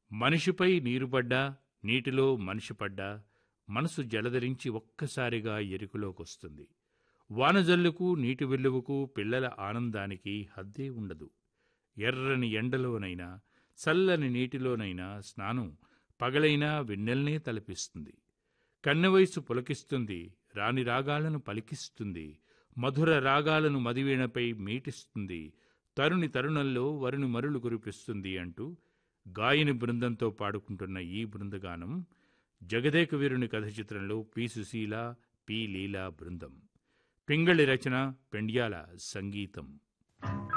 మనిషిపై నీరు పడ్డా నీటిలో మనిషి పడ్డా మనసు జలధరించి ఒక్కసారిగా ఎరుకలోకొస్తుంది వానజల్లుకు నీటి వెల్లువకు పిల్లల ఆనందానికి హద్దే ఉండదు ఎర్రని ఎండలోనైనా చల్లని నీటిలోనైనా స్నానం పగలైనా వెన్నెల్నే తలపిస్తుంది కన్నెవయసు పులకిస్తుంది రాని రాగాలను పలికిస్తుంది మధుర రాగాలను మదివీణపై మీటిస్తుంది తరుణి తరుణంలో వరుని మరులు కురిపిస్తుంది అంటూ గాయని బృందంతో పాడుకుంటున్న ఈ బృందగానం జగదేక వీరుని కథ చిత్రంలో పి సుశీల పి లీలా బృందం పింగళి రచన పెండ్యాల సంగీతం